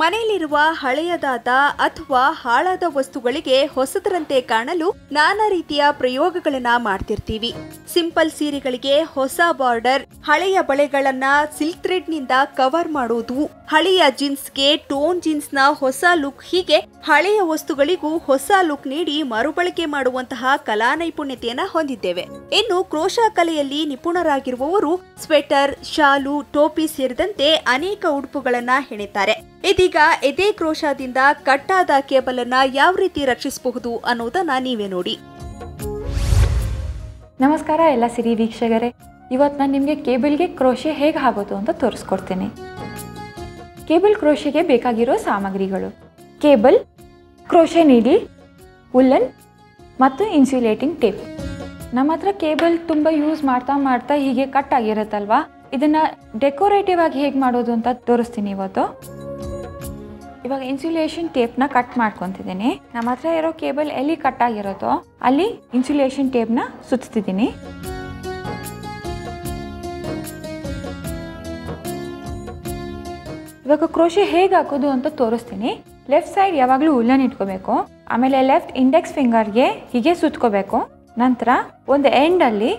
ಮನೆಯಲ್ಲಿರುವ ಹಳೆಯದಾದ ಅಥವಾ ಹಾಳಾದ ವಸ್ತುಗಳಿಗೆ ಹೊಸದರಂತೆ ಕಾಣಲು ನಾನಾ ರೀತಿಯ ಪ್ರಯೋಗಗಳನ್ನ ಮಾಡ್ತಿರ್ತೀವಿ ಸಿಂಪಲ್ ಸೀರೆಗಳಿಗೆ ಹೊಸ ಬಾರ್ಡರ್ ಹಳೆಯ ಬಳೆಗಳನ್ನ ಸಿಲ್ಕ್ ಥ್ರೆಡ್ ನಿಂದ ಕವರ್ ಮಾಡೋದು ಹಳೆಯ ಜೀನ್ಸ್ಗೆ ಟೋನ್ ಜೀನ್ಸ್ ನ ಹೊಸ ಲುಕ್ ಹೀಗೆ ಹಳೆಯ ವಸ್ತುಗಳಿಗೂ ಹೊಸ ಲುಕ್ ನೀಡಿ ಮರುಬಳಕೆ ಮಾಡುವಂತಹ ಕಲಾ ನೈಪುಣ್ಯತೆಯನ್ನ ಹೊಂದಿದ್ದೇವೆ ಇನ್ನು ಕ್ರೋಶಾ ಕಲೆಯಲ್ಲಿ ನಿಪುಣರಾಗಿರುವವರು ಸ್ವೆಟರ್ ಶಾಲು ಟೋಪಿ ಸೇರಿದಂತೆ ಅನೇಕ ಉಡುಪುಗಳನ್ನ ಹೆಣೆತಾರೆ ಇದೀಗ ಎದೆ ಕ್ರೋಶಾದಿಂದ ಕಟ್ಟಾದ ಕೇಬಲ್ ಅನ್ನ ಯಾವ ರೀತಿ ರಕ್ಷಿಸಬಹುದು ಅನ್ನೋದನ್ನ ನೀವೇ ನೋಡಿ ನಮಸ್ಕಾರ ಎಲ್ಲ ಸಿರಿ ವೀಕ್ಷಕರೇ ಇವತ್ತು ನಾನು ನಿಮಗೆ ಕೇಬಲ್ಗೆ ಕ್ರೋಶೆ ಹೇಗೆ ಆಗೋದು ಅಂತ ತೋರಿಸ್ಕೊಡ್ತೀನಿ ಕೇಬಲ್ ಕ್ರೋಶೆಗೆ ಬೇಕಾಗಿರೋ ಸಾಮಗ್ರಿಗಳು ಕೇಬಲ್ ಕ್ರೋಶೆ ನೀಡಿ ಉಲ್ಲನ್ ಮತ್ತು ಇನ್ಸುಲೇಟಿಂಗ್ ಟೇಪ್ ನಮ್ಮ ಹತ್ರ ಕೇಬಲ್ ತುಂಬ ಯೂಸ್ ಮಾಡ್ತಾ ಮಾಡ್ತಾ ಹೀಗೆ ಕಟ್ ಆಗಿರುತ್ತಲ್ವಾ ಇದನ್ನು ಡೆಕೋರೇಟಿವ್ ಆಗಿ ಹೇಗೆ ಮಾಡೋದು ಅಂತ ತೋರಿಸ್ತೀನಿ ಇವತ್ತು ಇವಾಗ ಇನ್ಸುಲೇಷನ್ ಟೇಪ್ನ ಕಟ್ ಮಾಡ್ಕೊತಿದ್ದೀನಿ ನಮ್ಮ ಹತ್ರ ಇರೋ ಕೇಬಲ್ ಎಲ್ಲಿ ಕಟ್ ಆಗಿರುತ್ತೋ ಅಲ್ಲಿ ಇನ್ಸುಲೇಷನ್ ಟೇಪ್ನ ಸುತ್ತಿದ್ದೀನಿ ಇವಾಗ ಕ್ರೋಶೆ ಹೇಗೆ ಹಾಕೋದು ಅಂತ ತೋರಿಸ್ತೀನಿ ಲೆಫ್ಟ್ ಸೈಡ್ ಯಾವಾಗಲೂ ಉಲ್ಲನ್ ಇಟ್ಕೋಬೇಕು ಆಮೇಲೆ ಲೆಫ್ಟ್ ಇಂಡೆಕ್ಸ್ ಫಿಂಗರ್ಗೆ ಹೀಗೆ ಸುತ್ಕೋಬೇಕು ನಂತರ ಒಂದು ಎಂಡಲ್ಲಿ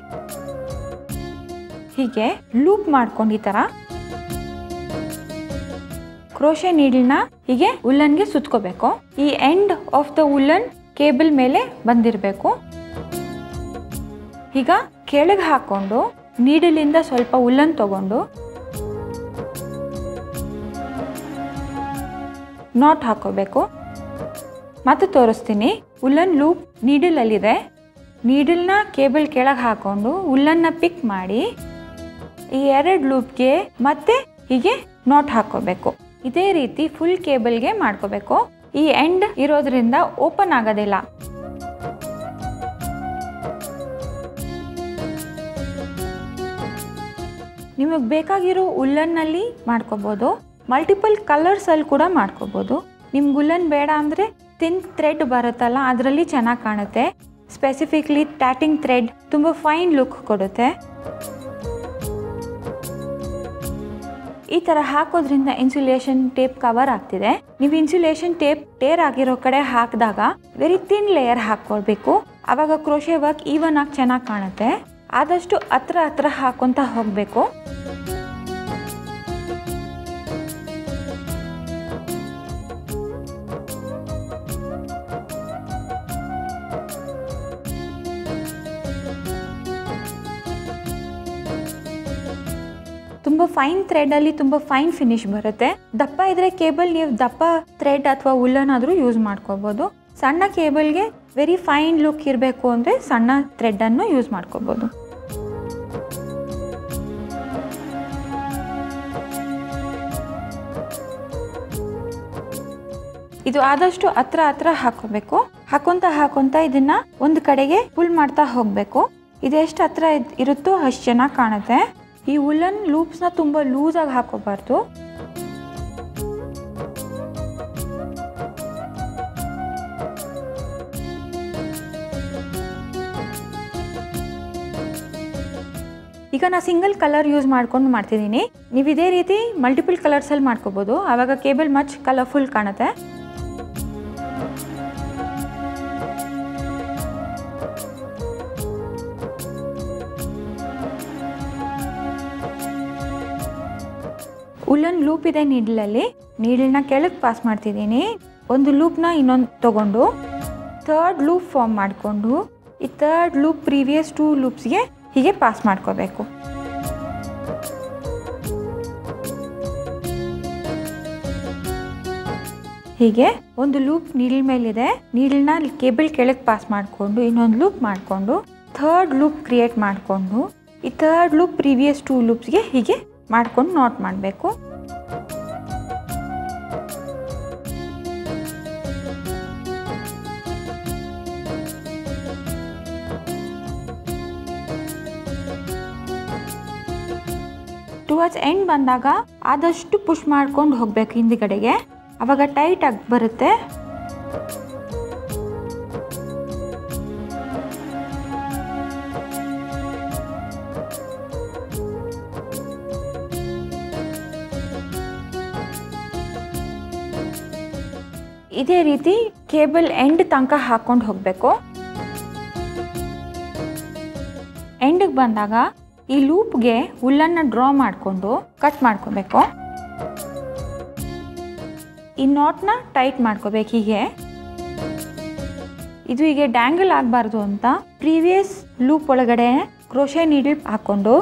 ಹೀಗೆ ಲೂಪ್ ಮಾಡ್ಕೊಂಡು ಈ ಥರ ಕ್ರೋಶೆ ನೀಡಲ್ನ ಹೀಗೆ ಉಲ್ಲನ್ಗೆ ಸುತ್ಕೋಬೇಕು ಈ end of the woollen cable ಮೇಲೆ ಬಂದಿರಬೇಕು ಈಗ ಕೆಳಗೆ ಹಾಕೊಂಡು ನೀಡಲಿಂದ ಸ್ವಲ್ಪ ಉಲ್ಲನ್ ತಗೊಂಡು ನಾಟ್ ಹಾಕೋಬೇಕು ಮತ್ತೆ ತೋರಿಸ್ತೀನಿ ಉಲ್ಲನ್ ಲೂಪ್ ನೀಡಲಲ್ಲಿದೆ ನೀಡಲ್ನ ಕೇಬಲ್ ಕೆಳಗೆ ಹಾಕೊಂಡು ಉಲ್ಲನ್ನ ಪಿಕ್ ಮಾಡಿ ಈ ಎರಡು ಲೂಪ್ಗೆ ಮತ್ತೆ ಹೀಗೆ ನಾಟ್ ಹಾಕೋಬೇಕು ಇದೇ ರೀತಿ ಫುಲ್ ಕೇಬಲ್ಗೆ ಮಾಡ್ಕೋಬೇಕು ಈ ಎಂಡ್ ಇರೋದ್ರಿಂದ ಓಪನ್ ಆಗೋದಿಲ್ಲ ನಿಮಗೆ ಬೇಕಾಗಿರೋ ಉಲ್ಲನ್ನಲ್ಲಿ ಮಾಡ್ಕೋಬೋದು ಮಲ್ಟಿಪಲ್ ಕಲರ್ಸಲ್ಲಿ ಕೂಡ ಮಾಡ್ಕೋಬೋದು ನಿಮ್ಗೆ ಉಲ್ಲನ್ ಬೇಡ ಅಂದರೆ ತಿನ್ ಥ್ರೆಡ್ ಬರುತ್ತಲ್ಲ ಅದರಲ್ಲಿ ಚೆನ್ನಾಗಿ ಕಾಣುತ್ತೆ ಸ್ಪೆಸಿಫಿಕ್ಲಿ ಟ್ಯಾಟಿಂಗ್ ಥ್ರೆಡ್ ತುಂಬ ಫೈನ್ ಲುಕ್ ಕೊಡುತ್ತೆ ಈ ಥರ ಹಾಕೋದ್ರಿಂದ ಇನ್ಸುಲೇಷನ್ ಟೇಪ್ ಕವರ್ ಆಗ್ತಿದೆ ನೀವು ಇನ್ಸುಲೇಷನ್ ಟೇಪ್ ಟೇರ್ ಆಗಿರೋ ಕಡೆ ಹಾಕಿದಾಗ ವೆರಿ ತಿನ್ ಲೇಯರ್ ಹಾಕ್ಕೊಳ್ಬೇಕು ಆವಾಗ ಕ್ರೋಶೆ ವರ್ಕ್ ಈವನ್ ಆಗಿ ಚೆನ್ನಾಗಿ ಕಾಣುತ್ತೆ ಆದಷ್ಟು ಹತ್ರ ಹತ್ರ ಹಾಕೊಂತ ಹೋಗಬೇಕು ತುಂಬ ಫೈನ್ ಥ್ರೆಡಲ್ಲಿ ತುಂಬ ಫೈನ್ ಫಿನಿಶ್ ಬರುತ್ತೆ ದಪ್ಪ ಇದ್ರೆ ಕೇಬಲ್ ನೀವು ದಪ್ಪ ಥ್ರೆಡ್ ಅಥವಾ ಉಲ್ಲನ್ ಆದರೂ ಯೂಸ್ ಮಾಡ್ಕೋಬೋದು ಸಣ್ಣ ಕೇಬಲ್ಗೆ ವೆರಿ ಫೈನ್ ಲುಕ್ ಇರಬೇಕು ಅಂದರೆ ಸಣ್ಣ ಥ್ರೆಡನ್ನು ಯೂಸ್ ಮಾಡ್ಕೋಬೋದು ಇದು ಆದಷ್ಟು ಹತ್ರ ಹತ್ರ ಹಾಕೋಬೇಕು ಹಾಕೊಂತ ಹಾಕೊಂತ ಇದನ್ನ ಒಂದು ಕಡೆಗೆ ಪುಲ್ ಮಾಡ್ತಾ ಹೋಗಬೇಕು ಇದು ಎಷ್ಟು ಹತ್ರ ಇದ್- ಇರುತ್ತೋ ಅಷ್ಟು ಚೆನ್ನಾಗಿ ಕಾಣುತ್ತೆ ಈ ಉಲ್ಲನ್ ಲೂಪ್ಸ್ನ ತುಂಬ ಲೂಸಾಗಿ ಹಾಕೋಬಾರ್ದು ಈಗ ನಾ ಸಿಂಗಲ್ ಕಲರ್ ಯೂಸ್ ಮಾಡ್ಕೊಂಡು ಮಾಡ್ತಿದ್ದೀನಿ ನೀವು ಇದೇ ರೀತಿ ಮಲ್ಟಿಪಲ್ ಕಲರ್ಸಲ್ಲಿ ಮಾಡ್ಕೋಬೋದು ಆವಾಗ ಕೇಬಲ್ ಮಚ್ ಕಲರ್ಫುಲ್ ಕಾಣುತ್ತೆ ಉಲ್ಲನ್ ಲೂಪ್ ಇದೆ ನೀಡಲಲ್ಲಿ ನೀಡಲ್ನ ಕೆಳಗೆ ಪಾಸ್ ಮಾಡ್ತಿದ್ದೀನಿ ಒಂದು ಲೂಪ್ನ ಇನ್ನೊಂದು ತಗೊಂಡು ಥರ್ಡ್ ಲೂಪ್ ಫಾರ್ಮ್ ಮಾಡಿಕೊಂಡು ಈ ಥರ್ಡ್ ಲೂಪ್ ಪ್ರೀವಿಯಸ್ ಟೂ ಲೂಪ್ಸ್ಗೆ ಹೀಗೆ ಪಾಸ್ ಮಾಡ್ಕೋಬೇಕು ಹೀಗೆ ಒಂದು ಲೂಪ್ ನೀಡಲ್ ಮೇಲಿದೆ ನೀಡಲ್ನ ಕೇಬಲ್ ಕೆಳಗೆ ಪಾಸ್ ಮಾಡಿಕೊಂಡು ಇನ್ನೊಂದು ಲೂಪ್ ಮಾಡಿಕೊಂಡು ಥರ್ಡ್ ಲೂಪ್ ಕ್ರಿಯೇಟ್ ಮಾಡಿಕೊಂಡು ಈ ಥರ್ಡ್ ಲೂಪ್ ಪ್ರೀವಿಯಸ್ ಟೂ ಲೂಪ್ಸ್ಗೆ ಹೀಗೆ ಮಾಡ್ಕೊಂಡು ನೋಟ್ ಮಾಡಬೇಕು ಟುವರ್ಡ್ಸ್ ಎಂಡ್ ಬಂದಾಗ ಆದಷ್ಟು ಪುಷ್ ಮಾಡ್ಕೊಂಡು ಹೋಗ್ಬೇಕು ಹಿಂದ್ಗಡೆಗೆ ಅವಾಗ ಟೈಟ್ ಆಗಿ ಬರುತ್ತೆ ಇದೇ ರೀತಿ ಕೇಬಲ್ ಎಂಡ್ ತನಕ ಹಾಕ್ಕೊಂಡು ಹೋಗಬೇಕು ಎಂಡಿಗೆ ಬಂದಾಗ ಈ ಲೂಪ್ಗೆ ಹುಲ್ಲನ್ನು ಡ್ರಾ ಮಾಡಿಕೊಂಡು ಕಟ್ ಮಾಡ್ಕೋಬೇಕು ಈ ನಾಟ್ನ ಟೈಟ್ ಮಾಡ್ಕೋಬೇಕು ಹೀಗೆ ಇದು ಹೀಗೆ ಡ್ಯಾಂಗಲ್ ಆಗಬಾರ್ದು ಅಂತ ಪ್ರೀವಿಯಸ್ ಲೂಪ್ ಒಳಗಡೆ ಕ್ರೋಶೆ ನೀಡಲ್ ಹಾಕ್ಕೊಂಡು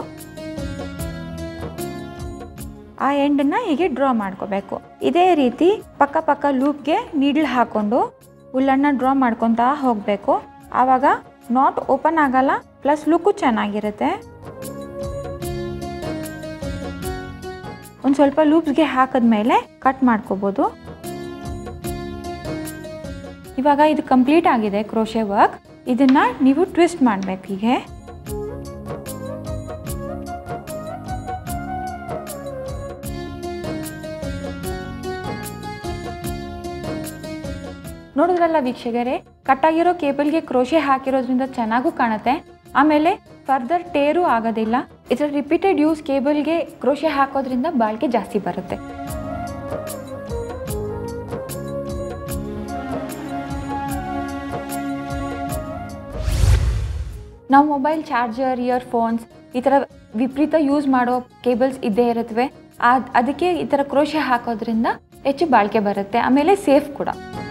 ಆ ಎಂಡನ್ನ ಹೀಗೆ ಡ್ರಾ ಮಾಡ್ಕೋಬೇಕು ಇದೇ ರೀತಿ ಪಕ್ಕ ಪಕ್ಕ ಲೂಪ್ಗೆ ನೀಡಲ್ ಹಾಕ್ಕೊಂಡು ಹುಲ್ಲನ್ನು ಡ್ರಾ ಮಾಡ್ಕೊತಾ ಹೋಗಬೇಕು ಆವಾಗ ನಾಟ್ ಓಪನ್ ಆಗಲ್ಲ ಪ್ಲಸ್ ಲುಕ್ಕು ಚೆನ್ನಾಗಿರುತ್ತೆ ಒಂದು ಸ್ವಲ್ಪ ಲೂಪ್ಸ್ಗೆ ಹಾಕಿದ್ಮೇಲೆ ಕಟ್ ಮಾಡ್ಕೋಬೋದು ಇವಾಗ ಇದು ಕಂಪ್ಲೀಟ್ ಆಗಿದೆ ಕ್ರೋಶೆ ವರ್ಕ್ ಇದನ್ನ ನೀವು ಟ್ವಿಸ್ಟ್ ಮಾಡಬೇಕು ಹೀಗೆ ನೋಡಿದ್ರಲ್ಲ ವೀಕ್ಷಕರೇ ಕಟ್ಟಾಗಿರೋ ಕೇಬಲ್ಗೆ ಕ್ರೋಶೆ ಹಾಕಿರೋದ್ರಿಂದ ಚೆನ್ನಾಗೂ ಕಾಣುತ್ತೆ ಆಮೇಲೆ ಫರ್ದರ್ ಟೇರು ಆಗೋದಿಲ್ಲ ಇದರ ರಿಪೀಟೆಡ್ ಯೂಸ್ ಕೇಬಲ್ಗೆ ಕ್ರೋಶೆ ಹಾಕೋದ್ರಿಂದ ಬಾಳಿಕೆ ಜಾಸ್ತಿ ಬರುತ್ತೆ ನಾವು ಮೊಬೈಲ್ ಚಾರ್ಜರ್ ಇಯರ್ಫೋನ್ಸ್ ಈ ಥರ ವಿಪರೀತ ಯೂಸ್ ಮಾಡೋ ಕೇಬಲ್ಸ್ ಇದ್ದೇ ಇರುತ್ತವೆ ಅದ್ ಅದಕ್ಕೆ ಈ ಥರ ಕ್ರೋಶೆ ಹಾಕೋದ್ರಿಂದ ಹೆಚ್ಚು ಬಾಳಿಕೆ ಬರುತ್ತೆ ಆಮೇಲೆ ಸೇಫ್ ಕೂಡ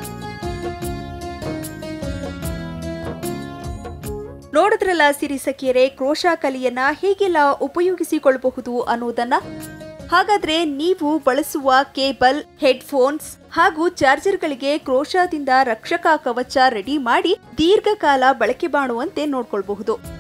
ನೋಡಿದ್ರಲ್ಲ ಸಿರಿಸಖಿಯರೆ ಕ್ರೋಶಾ ಕಲೆಯನ್ನ ಹೇಗೆಲ್ಲ ಉಪಯೋಗಿಸಿಕೊಳ್ಳಬಹುದು ಅನ್ನೋದನ್ನ ಹಾಗಾದ್ರೆ ನೀವು ಬಳಸುವ ಕೇಬಲ್ ಹೆಡ್ಫೋನ್ಸ್ ಹಾಗೂ ಚಾರ್ಜರ್ಗಳಿಗೆ ಕ್ರೋಶಾದಿಂದ ರಕ್ಷಕ ಕವಚ ರೆಡಿ ಮಾಡಿ ದೀರ್ಘಕಾಲ ಬಳಕೆ ಮಾಡುವಂತೆ ನೋಡ್ಕೊಳ್ಬಹುದು